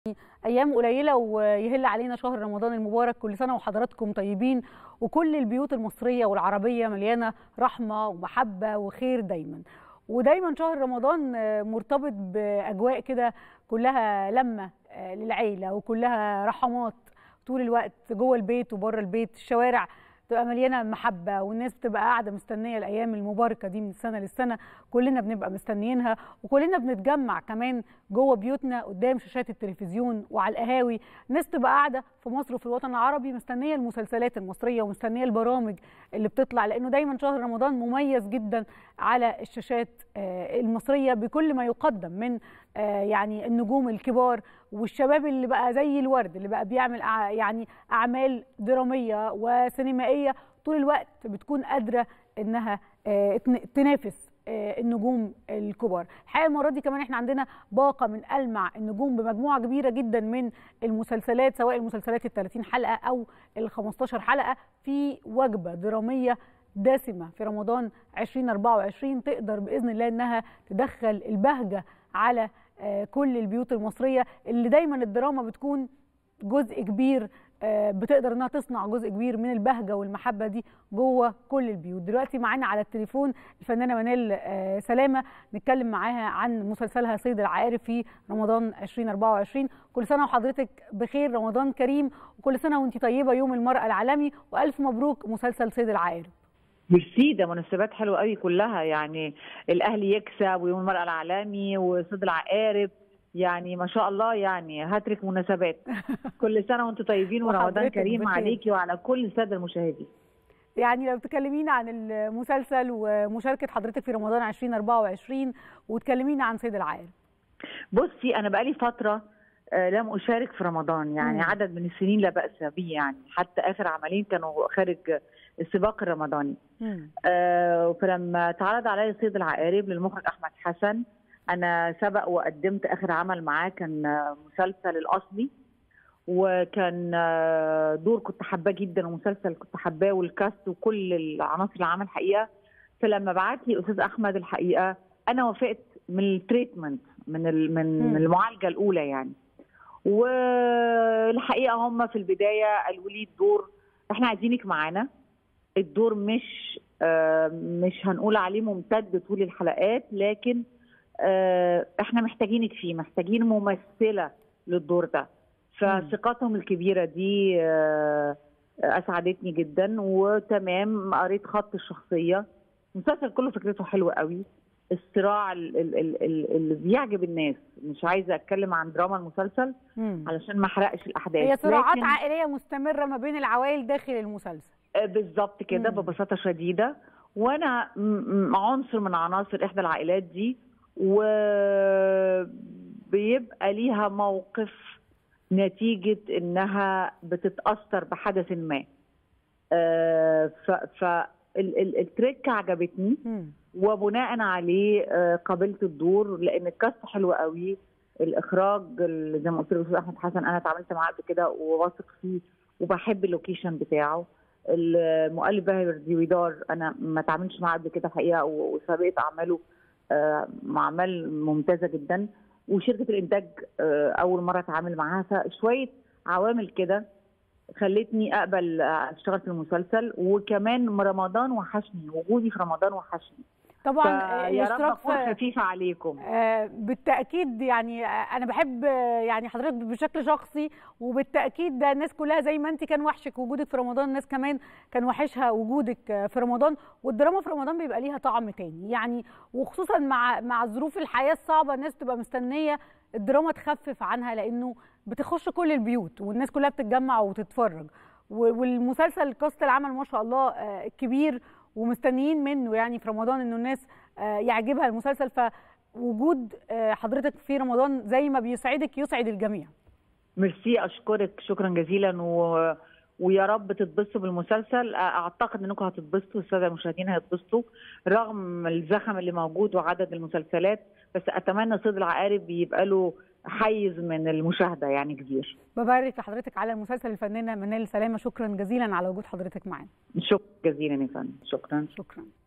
ايام قليله ويهل علينا شهر رمضان المبارك كل سنه وحضراتكم طيبين وكل البيوت المصريه والعربيه مليانه رحمه ومحبه وخير دايما ودايما شهر رمضان مرتبط باجواء كده كلها لمه للعيله وكلها رحمات طول الوقت جوه البيت وبره البيت الشوارع تبقى مليانه محبه والناس بتبقى قاعده مستنيه الايام المباركه دي من سنه للسنه كلنا بنبقى مستنيينها وكلنا بنتجمع كمان جوه بيوتنا قدام شاشات التلفزيون وعلى القهاوي الناس تبقى قاعده في مصر وفي الوطن العربي مستنيه المسلسلات المصريه ومستنيه البرامج اللي بتطلع لانه دايما شهر رمضان مميز جدا على الشاشات المصريه بكل ما يقدم من يعني النجوم الكبار والشباب اللي بقى زي الورد اللي بقى بيعمل يعني اعمال دراميه وسينمائيه طول الوقت بتكون قادره انها تنافس النجوم الكبار الحقيقه المره دي كمان احنا عندنا باقه من المع النجوم بمجموعه كبيره جدا من المسلسلات سواء المسلسلات ال 30 حلقه او ال 15 حلقه في وجبه دراميه دسمه في رمضان 2024 تقدر باذن الله انها تدخل البهجه على كل البيوت المصريه اللي دايما الدراما بتكون جزء كبير بتقدر انها تصنع جزء كبير من البهجه والمحبه دي جوه كل البيوت دلوقتي معانا على التليفون الفنانه منال سلامه نتكلم معاها عن مسلسلها صيد العقارب في رمضان 2024 كل سنه وحضرتك بخير رمضان كريم وكل سنه وانت طيبه يوم المراه العالمي والف مبروك مسلسل صيد العقارب ميرسي ده مناسبات حلوه قوي كلها يعني الاهلي يكسب ويوم المراه العالمي وصيد العقارب يعني ما شاء الله يعني هاترك مناسبات كل سنه وانتم طيبين ورمضان كريم عليكي وعلى كل الساده المشاهدين يعني لو تكلمينا عن المسلسل ومشاركه حضرتك في رمضان 2024 وتكلمينا عن صيد العقارب بصي انا بقالي فتره لم اشارك في رمضان يعني مم. عدد من السنين لا باس به يعني حتى اخر عملين كانوا خارج السباق الرمضاني آه فلما اتعرض علي صيد العقارب للمخرج احمد حسن انا سبق وقدمت اخر عمل معاه كان مسلسل الاصلي وكان دور كنت حباه جدا ومسلسل كنت حباه والكاست وكل العناصر العمل الحقيقه فلما بعت لي استاذ احمد الحقيقه انا وافقت من التريتمنت من من المعالجه الاولى يعني والحقيقه هم في البدايه قالوا لي الدور احنا عايزينك معانا الدور مش آه مش هنقول عليه ممتد طول الحلقات لكن آه احنا محتاجينك فيه محتاجين ممثله للدور ده فثقتهم الكبيره دي آه اسعدتني جدا وتمام قريت خط الشخصيه المسلسل كله فكرته حلوه قوي الصراع اللي بيعجب الناس مش عايزه اتكلم عن دراما المسلسل مم. علشان ما احرقش الاحداث هي صراعات لكن... عائليه مستمره ما بين العوائل داخل المسلسل بالظبط كده ببساطه شديده وانا عنصر من عناصر احدى العائلات دي وبيبقى ليها موقف نتيجه انها بتتاثر بحدث ما ف التريك عجبتني وبناء عليه قبلت الدور لان الكاست حلو قوي الاخراج زي ما قلت له احمد حسن انا اتعاملت معاه قبل كده وواثق فيه وبحب اللوكيشن بتاعه المؤلف باهر ديويدار انا ما اتعاملتش معاه قبل كده الحقيقه وسابقه اعماله اعمال ممتازه جدا وشركه الانتاج اول مره اتعامل معاها فشويه عوامل كده خلتني اقبل اشتغل في المسلسل وكمان رمضان وحشني وجودي في رمضان وحشني طبعا يا رب اكون خفيفه عليكم آه بالتاكيد يعني انا بحب يعني حضرتك بشكل شخصي وبالتاكيد ده الناس كلها زي ما انت كان وحشك وجودك في رمضان الناس كمان كان وحشها وجودك في رمضان والدراما في رمضان بيبقى ليها طعم تاني يعني وخصوصا مع مع ظروف الحياه الصعبه الناس تبقى مستنيه الدراما تخفف عنها لانه بتخش كل البيوت والناس كلها بتتجمع وتتفرج والمسلسل كاست العمل ما شاء الله كبير ومستنيين منه يعني في رمضان انه الناس يعجبها المسلسل فوجود حضرتك في رمضان زي ما بيسعدك يسعد الجميع ميرسي اشكرك شكرا جزيلا و... ويا رب تتبسطوا بالمسلسل اعتقد انكم هتتبسطوا الساده المشاهدين هيتبسطوا رغم الزخم اللي موجود وعدد المسلسلات بس اتمنى صيد العقارب يبقى له حيز من المشاهده يعني كبير ببارك لحضرتك على المسلسل الفنانه منال سلامه شكرا جزيلا على وجود حضرتك معانا شكرا جزيلا يا فندم شكرا شكرا